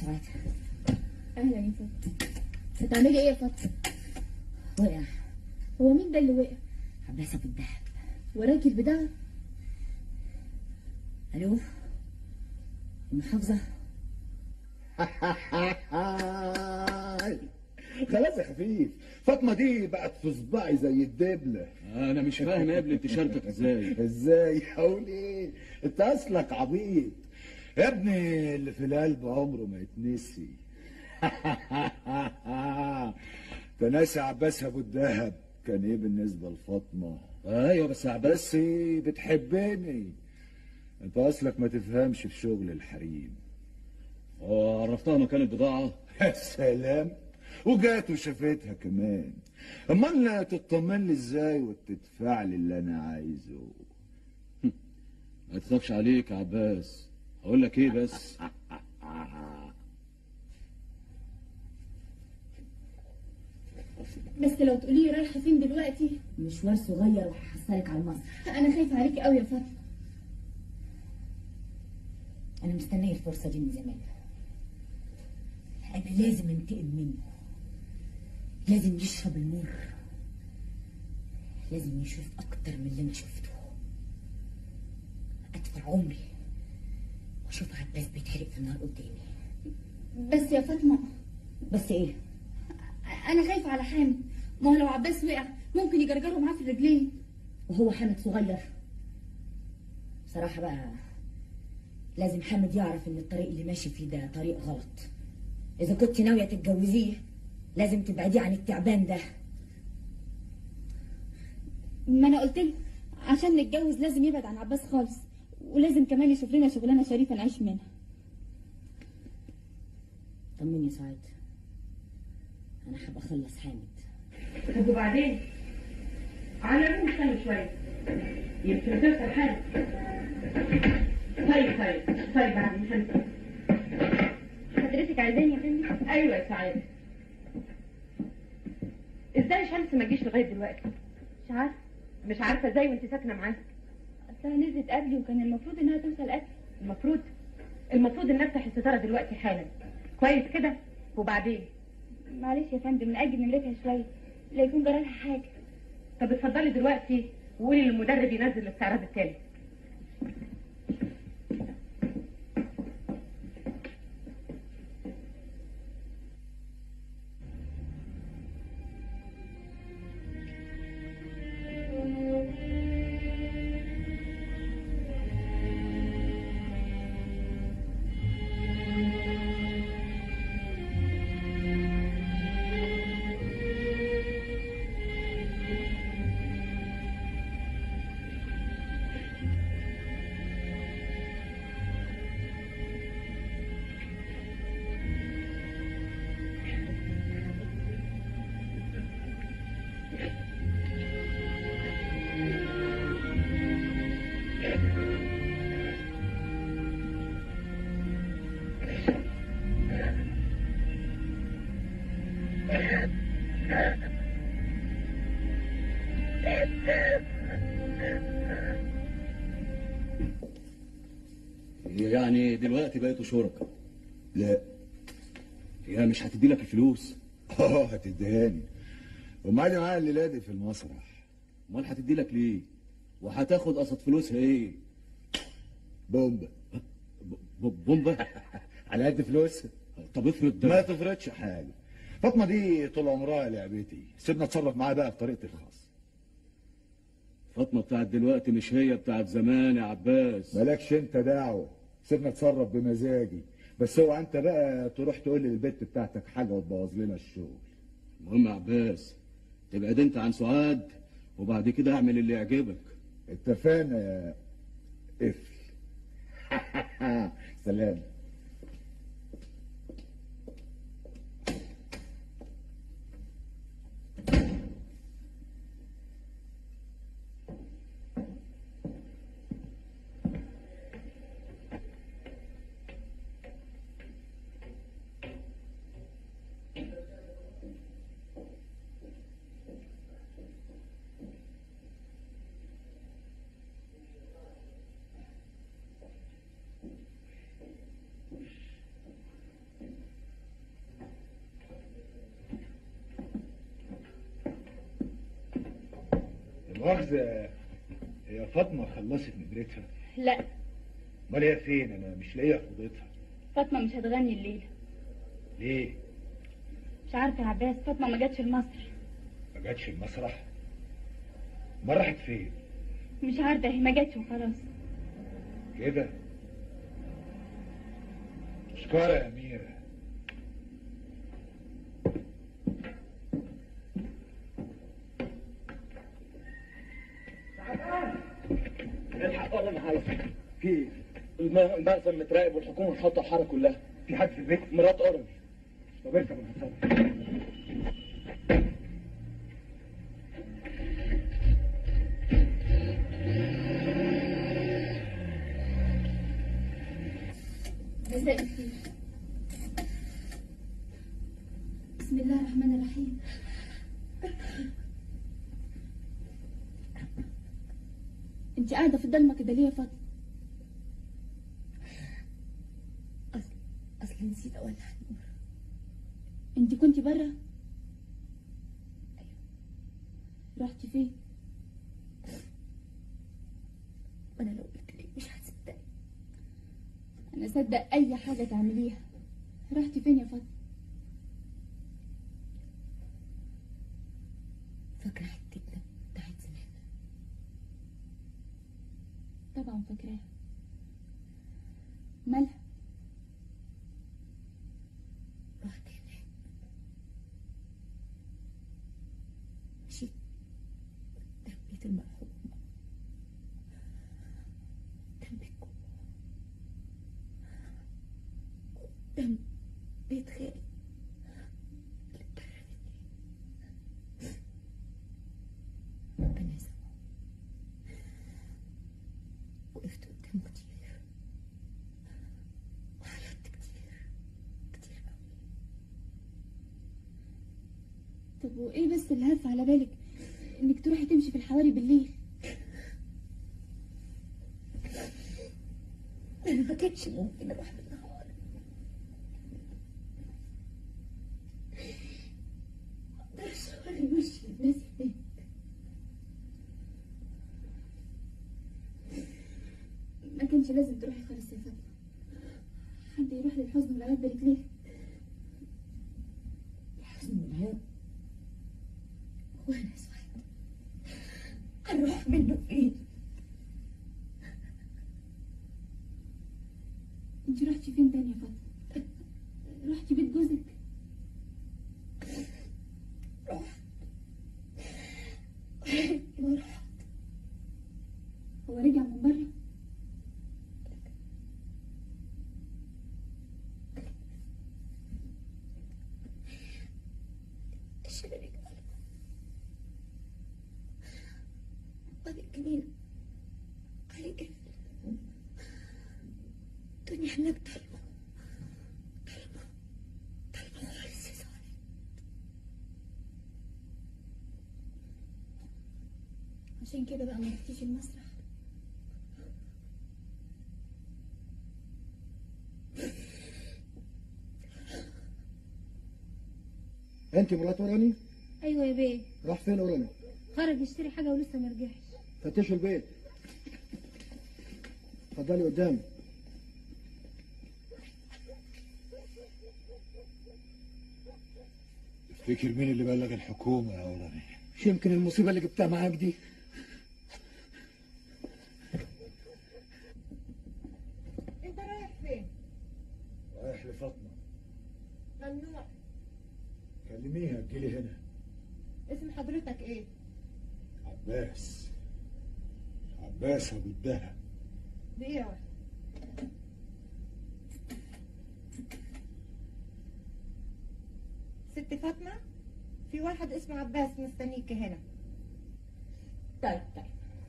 سعاد اهلا يا فاطمه هتعملي ايه يا فاطمه وقع هو مين ده اللي وقع عباس ابو الدهب وراكي البضاعه الو المحافظه خلاص يا خفيف فاطمه دي بقت في صباعي زي الدبله انا مش فاهم يا ابني انت شاركك ازاي ازاي اقول ايه انت اصلك عبيط يا ابني اللي في القلب عمره ما يتنسي تناسي عباس ابو الدهب كان ايه بالنسبه لفاطمه ايوه بس يا عباس بس بتحبني انت اصلك ما تفهمش في شغل الحريم اه عرفتها مكان البضاعه يا سلام وجات وشافتها كمان امال تطمن لي ازاي وتدفع لي اللي انا عايزه ما تخافش عليك يا عباس هقول لك ايه بس بس لو تقولي لي رايحه فين دلوقتي مشوار صغير وهحصلك على المصر انا خايفه عليكي قوي يا فاطمه انا مستنيه الفرصه دي من زمان انا لازم انتقم منه لازم يشرب المر لازم يشوف اكتر من اللي انا شفته ادفع عمري واشوف عباس بيتحرق في النار قدامي بس يا فاطمه بس ايه انا خايفه على حامد ما هو لو عباس وقع ممكن يجرجره معاه في الرجلين وهو حامد صغير بصراحة بقى لازم حامد يعرف ان الطريق اللي ماشي فيه ده طريق غلط اذا كنت ناوية تتجوزيه لازم تبعديه عن التعبان ده ما انا قلت له عشان نتجوز لازم يبعد عن عباس خالص ولازم كمان يشوف لنا شغلانه شريفه نعيش منها طمني يا سعاد انا حابة اخلص حامد طب وبعدين على العموم استنى شوية يمكن توصل حاجة طيب طيب طيب بعد ما هنسى حضرتك عايزاني يا فندم ايوه يا سعاد ازاي شمس ما جيش لغايه دلوقتي مش عارفه مش عارفه ازاي وانت ساكنه معاها اصلها نزلت قبلي وكان المفروض انها توصل قبلي المفروض المفروض ان افتح الستاره دلوقتي حالا كويس كده وبعدين معلش يا فندم نأجل نمرتها شويه لا يكون جرالها حاجه طب اتفضلي دلوقتي وقولي للمدرب ينزل الاستعراض التاني يعني دلوقتي بقيتوا شركاء لا هي مش هتدي لك الفلوس اه هتدهاني ومعادي معايا الليله دي في المسرح امال هتدي لك ليه وهتاخد قصد فلوسها ايه بومبا ب- ب- بومبا على قد فلوسها طب افرض ما ده تفرضش حاجه فاطمه دي طول عمرها لعبتي سيبنا اتصرف معاها بقى بطريقتي الخاصه فاطمه بتاعت دلوقتي مش هي بتاعت زمان يا عباس مالكش انت دعوه سيبنا اتصرف بمزاجي بس هو انت بقى تروح تقول للبت بتاعتك حاجه وتبوظ لنا الشغل المهم يا عباس تبعد انت عن سعاد وبعد كده اعمل اللي يعجبك اتفقنا يا قفل سلام مؤاخذة هي فاطمة خلصت نمرتها لا امال هي فين انا مش لاقيها في اوضتها فاطمه مش هتغني الليله ليه مش عارفه يا عباس فاطمه ما جاتش المصر ما جاتش المسرح ما راحت فين مش عارفه هي ما جاتش وخلاص كده شكرا يا أميرة الحق ولا انا عايز في الم- المخزن متراقب والحكومه محاطه الحاره كلها في حد في البيت مرات اورنج طب اركب انا هتصرف مساء الخير بسم الله الرحمن الرحيم انت قاعده في الضلمه كده ليه يا فاطمه اصل اصل نسيت اولع النور انت كنت بره رحتي فين وانا لو قلت لك مش هتصدقي انا اصدق اي حاجه تعمليها رحتي فين يا فاطمه فاكره حتتنا بتاعت زمان طبعا فاكراها مالها رحت هناك مشيت قدام بيت المرحوم قدام بيتكم قدام بيت خالي اللي اتبرد ربنا يسامحه وقفت قدامه كتير وعيطت كتير كتير قوي طب وايه بس اللي هف على بالك انك تروحي تمشي في الحواري بالليل انا ما كانش ممكن اروح بالنهار ما اقدرش اوري وشي للناس هناك ما كانش لازم تروحي خالص يا فاطمه حد يروح للحزن والعياط بالك ليه الحزن والعياط وانا سعيد اروح منه فين انت رحتي فين تاني يا فاطمه رحتي بيت جوزك رحت ما رحت هو رجع من بره الشبابيك قلبه باب الجنينة عليه قفل الدنيا هناك ضلمة ضلمة ضلمة خالص يا سعاد عشان كده بقى ما رحتيش المسرح انت مرات اوراني ايوه يا بيه راح فين اوراني خرج يشتري حاجه ولسه ما رجعش فتشوا البيت اتفضلي قدامي تفتكر مين اللي بلغ الحكومة يا اوراني مش يمكن المصيبه اللي جبتها معاك دي انت رايح فين؟ رايح لفاطمة ممنوع كلميها تجيلي هنا اسم حضرتك ايه؟ عباس عباس ابو الدهب دقيقة واحدة ست فاطمة في واحد اسمه عباس مستنيك هنا طيب طيب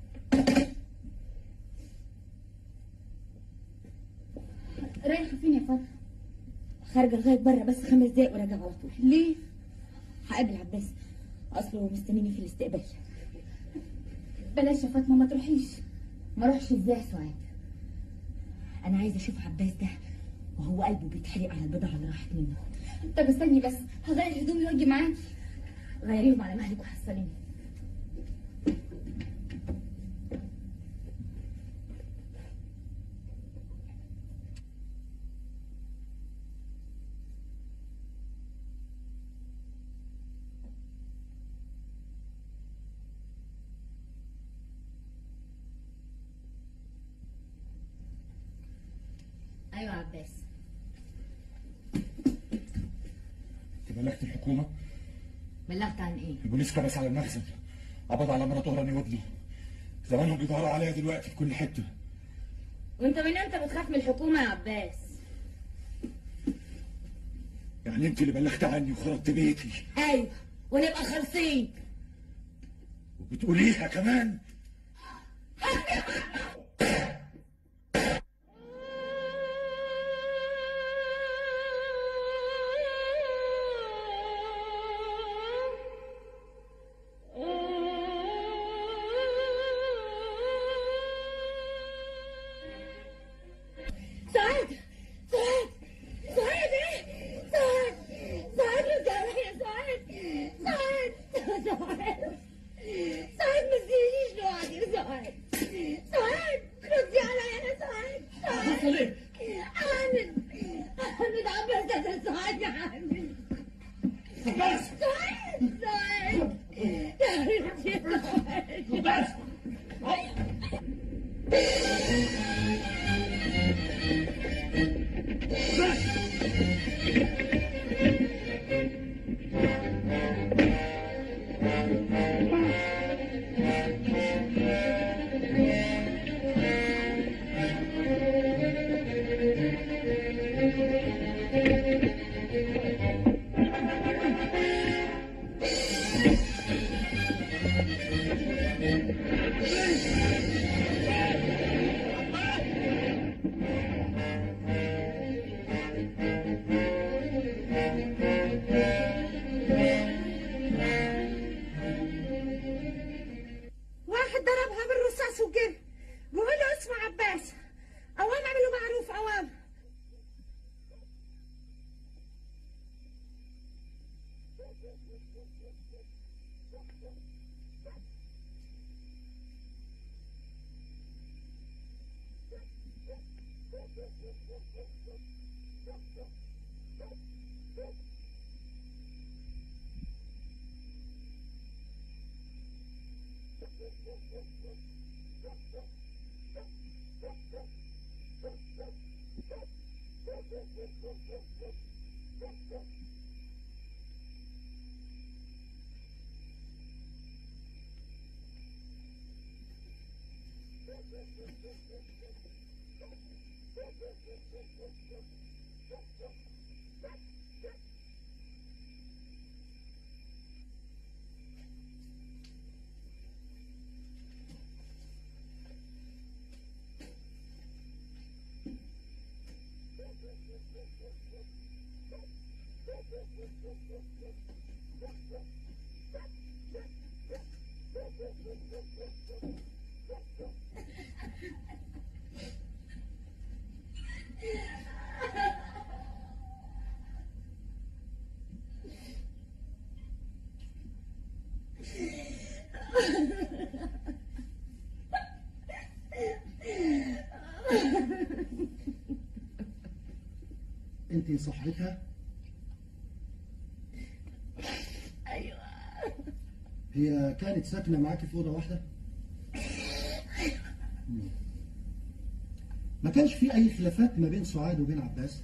رايحه فين يا فاطمه خارجة لغاية بره بس خمس دقايق وراجع على طول ليه هقابل عباس اصله مستنيني في الاستقبال بلاش يا فاطمه ما تروحيش ما اروحش ازاي يا سعاد انا عايزه اشوف عباس ده وهو قلبه بيتحرق على البضاعه اللي راحت منه طب استني بس هغير هدومي واجي معاكي غيريهم على مهلك وحصليني ايوه يا عباس انت بلغت الحكومه بلغت عن ايه البوليس كبس على المخزن قبض على مراته راني وابنه زمانهم بيدوروا عليها دلوقتي في كل حته وانت من امتى بتخاف من الحكومه يا عباس يعني انت اللي بلغت عني وخربت بيتي ايوه ونبقى خالصين وبتقوليها كمان سعاد سعاد سعاد ايه سعاد سعاد رد عليا سعاد سعاد سعاد سعاد ما تسيبنيش لوحدي يا سعاد سعاد ردي عليا يا سعاد حصل ايه؟ حامد حامد عباس ده سعاد يا حامد عباس سعاد سعاد يا حبيبتي يا سعاد عباس واحد ضربها بالرصاص وجري بقول له اسمه عباس اوام اعملوا معروف اوام انت صاحبتها ايوه هي كانت ساكنه معاكي في اوضه واحده مم. ما كانش في اي خلافات ما بين سعاد وبين عباس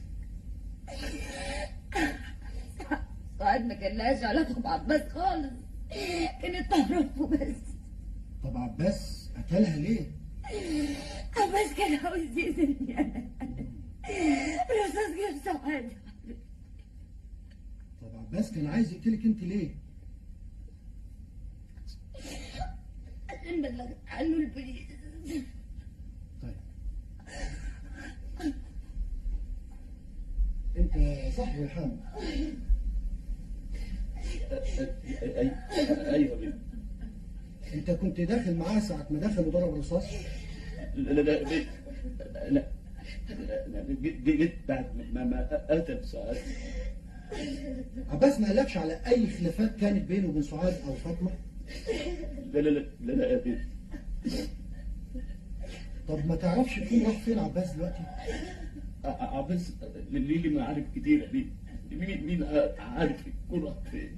سعاد ما كان لهاش علاقه بعباس خالص كانت تعرفه بس طب عباس قتلها ليه عباس كان عاوز يقتلني انا الرصاص جاب سعاد طب عباس كان عايز يقتلك انت ليه عشان بلغت عنه البوليس طيب انت صاحب الحامل ايوه بيه انت كنت داخل معاه ساعه ما دخل وضرب الرصاص لا لا لا بيه. لا لا، جيت جيت بعد ما ما قتل سعاد عباس ما قالكش على اي خلافات كانت بينه وبين سعاد او فاطمه لا لا لا لا لا يا بيه طب ما تعرفش يكون راح فين عباس دلوقتي ع- عباس ليه لي معارف كتيرة بيه مين مين عارف يكون راح فين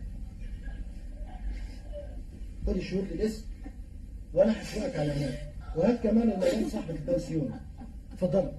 خد الشهود الاسم وانا هسبقك على هناك وهات كمان المدام صاحبة البنسيون اتفضلوا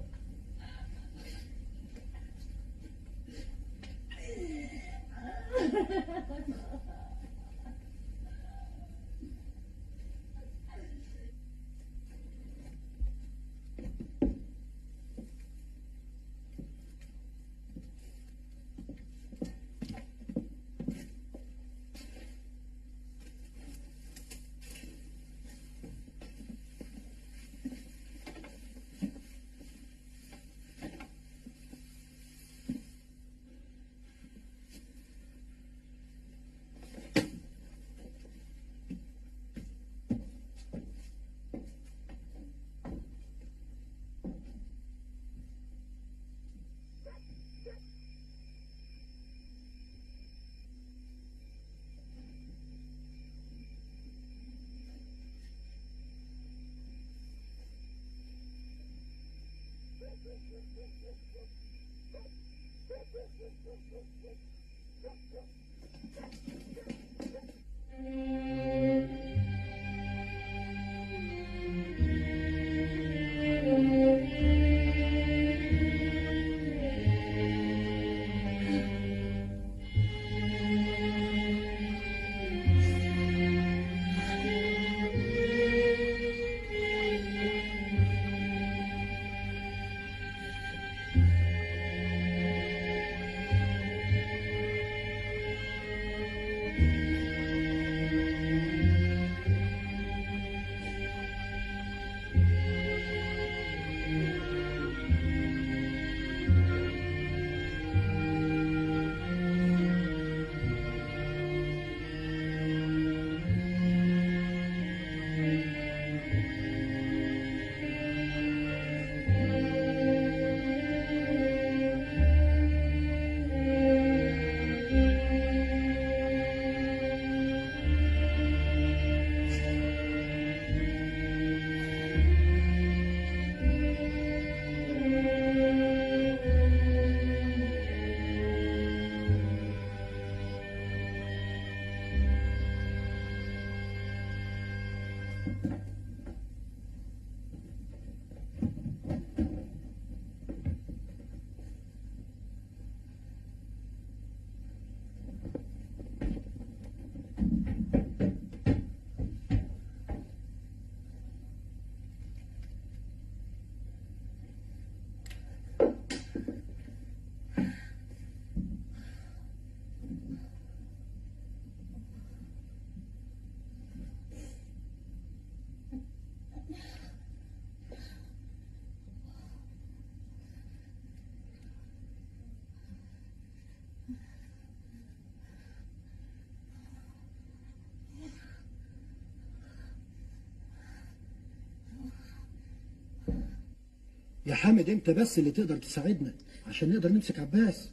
يا حامد انت بس اللي تقدر تساعدنا عشان نقدر نمسك عباس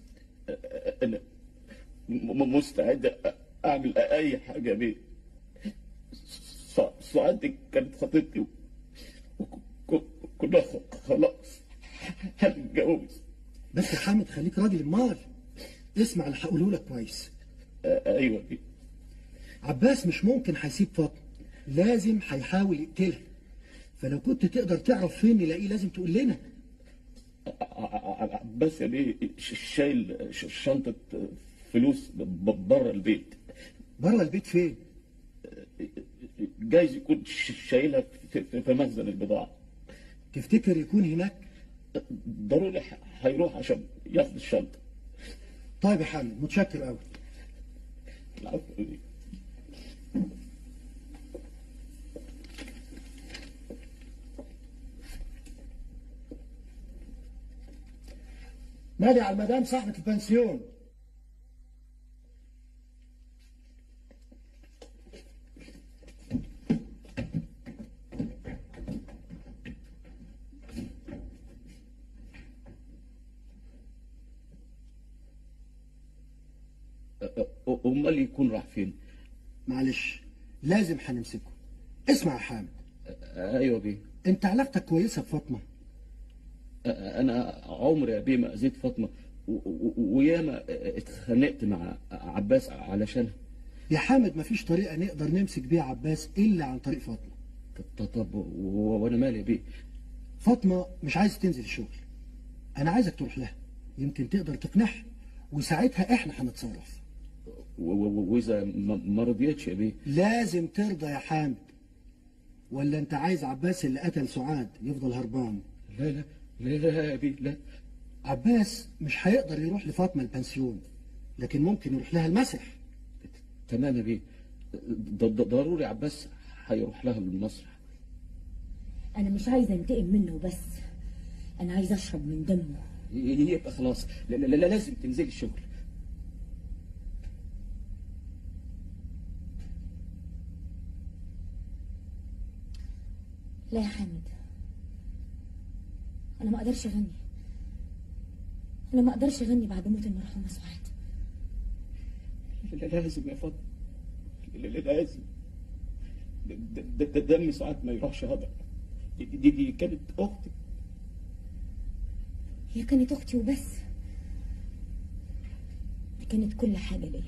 انا م- م- مستعد أ- اعمل اي حاجه بيه س- سعاد دي كانت خطيبتي وكنا خلاص هنتجوز بس يا حامد خليك راجل امال اسمع اللي هقوله لك كويس ايوه بيه عباس مش ممكن هيسيب فاطمه لازم هيحاول يقتلها فلو كنت تقدر تعرف فين نلاقيه لازم تقول لنا بس يا بيه ش- شايل ش- شنطه فلوس ب- بره البيت بره البيت فين جايز يكون ش- شايلها في- في في مخزن البضاعه تفتكر يكون هناك ضروري ح- هيروح عشان ياخد الشنطه طيب يا حامد متشكر قوي العفو يا بيه. نادي على المدام صاحبة البنسيون أ- امال يكون راح فين معلش لازم هنمسكه اسمع يا حامد ايوه بيه انت علاقتك كويسة بفاطمة انا عمري يا بيه ما اذيت فاطمه و- و- وياما اتخانقت مع عباس علشانها يا حامد مفيش طريقة نقدر نمسك بيها عباس إلا عن طريق فاطمة ط- طب و- وانا مالي بيه فاطمة مش عايزة تنزل الشغل أنا عايزك تروح لها يمكن تقدر تقنعها وساعتها إحنا هنتصرف و- و- واذا ما ما رضيتش يا بيه لازم ترضى يا حامد ولا أنت عايز عباس اللي قتل سعاد يفضل هربان لا لا لا لا يا بيه لا عباس مش هيقدر يروح لفاطمة البنسيون لكن ممكن يروح لها المسرح تمام يا بيه ض- ض- ضروري عباس هيروح لها المسرح انا مش عايزه انتقم منه بس انا عايزه اشرب من دمه ي- يبقى خلاص لا, لا, لا لازم تنزلي الشغل لا يا حامد انا ما اقدرش اغني انا ما اقدرش اغني بعد موت المرحومه سعاد لا لا لازم يا فاطمه لا لا لازم ده, ده, ده دم ساعات ما يروحش هدر دي, دي, دي كانت اختي هي كانت اختي وبس دي كانت كل حاجه ليا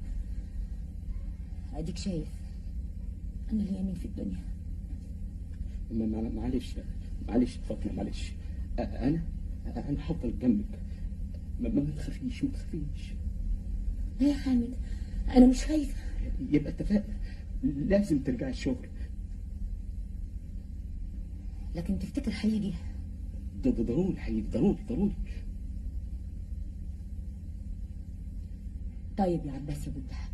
اديك شايف انا ليا مين في الدنيا ما- ما- معلش معلش يا فاطمه معلش أ- انا انا هفضل جنبك ما, ما ما تخافيش ما تخافيش لا يا حامد انا مش خايفه يبقى اتفقنا لازم ترجعي الشغل لكن تفتكر هيجي ده ده ضروري هيجي ضروري ضروري طيب يا عباس يا ابو الدهب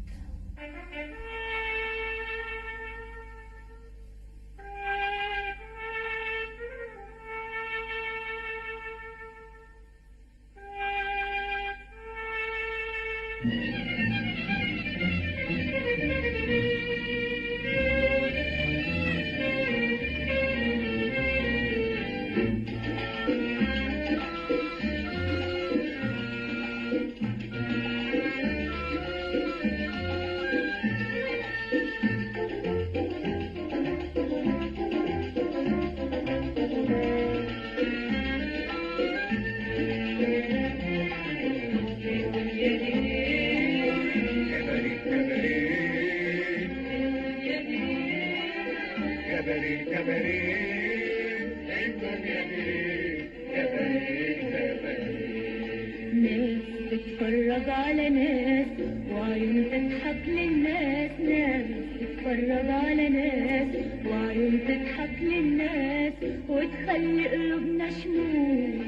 ناس تتفرج على ناس وعيون تضحك للناس ناس تتفرج على ناس وعيون تضحك للناس وتخلي قلوبنا شموع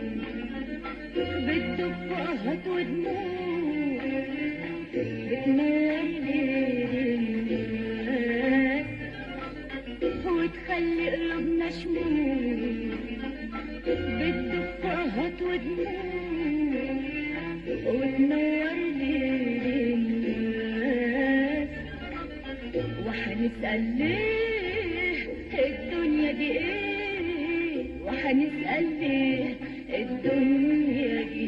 بتدق قهط ودموع بتنور ليل الناس وتخلي قلوبنا شموع بتدق قهط ودموع وتنور ليل الناس وحنسأل ليه الدنيا دي ايه وحنسأل ليه الدنيا دي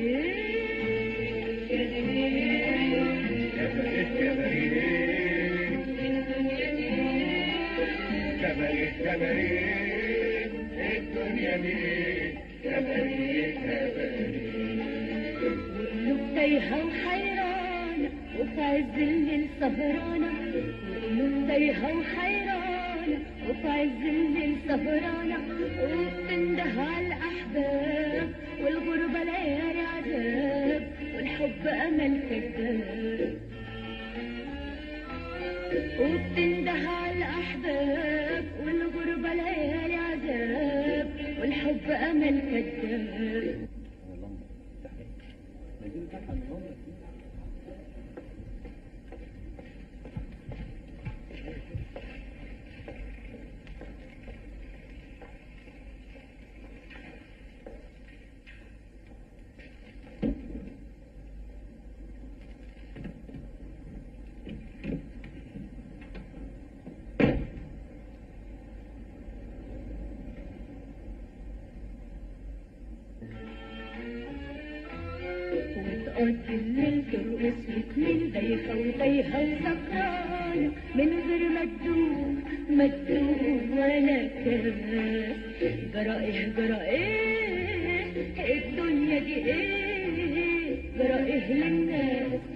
وقلوب تايهة وحيرانة وفي عز الليل سهرانة وقلوب تايهة وحيرانة وفي عز الليل سهرانة وبتنده على الأحباب والغربة ليالي عذاب والحب أمل كذاب وبتنده على الأحباب والغربة ليالي عذاب والحب أمل كذاب وتقضي الليل ترقص وتميل دايخة وتايهة وسكرانة من غير ما تدوق ما تدوق ولا كاس جرى ايه جرى ايه الدنيا دي ايه جرى ايه للناس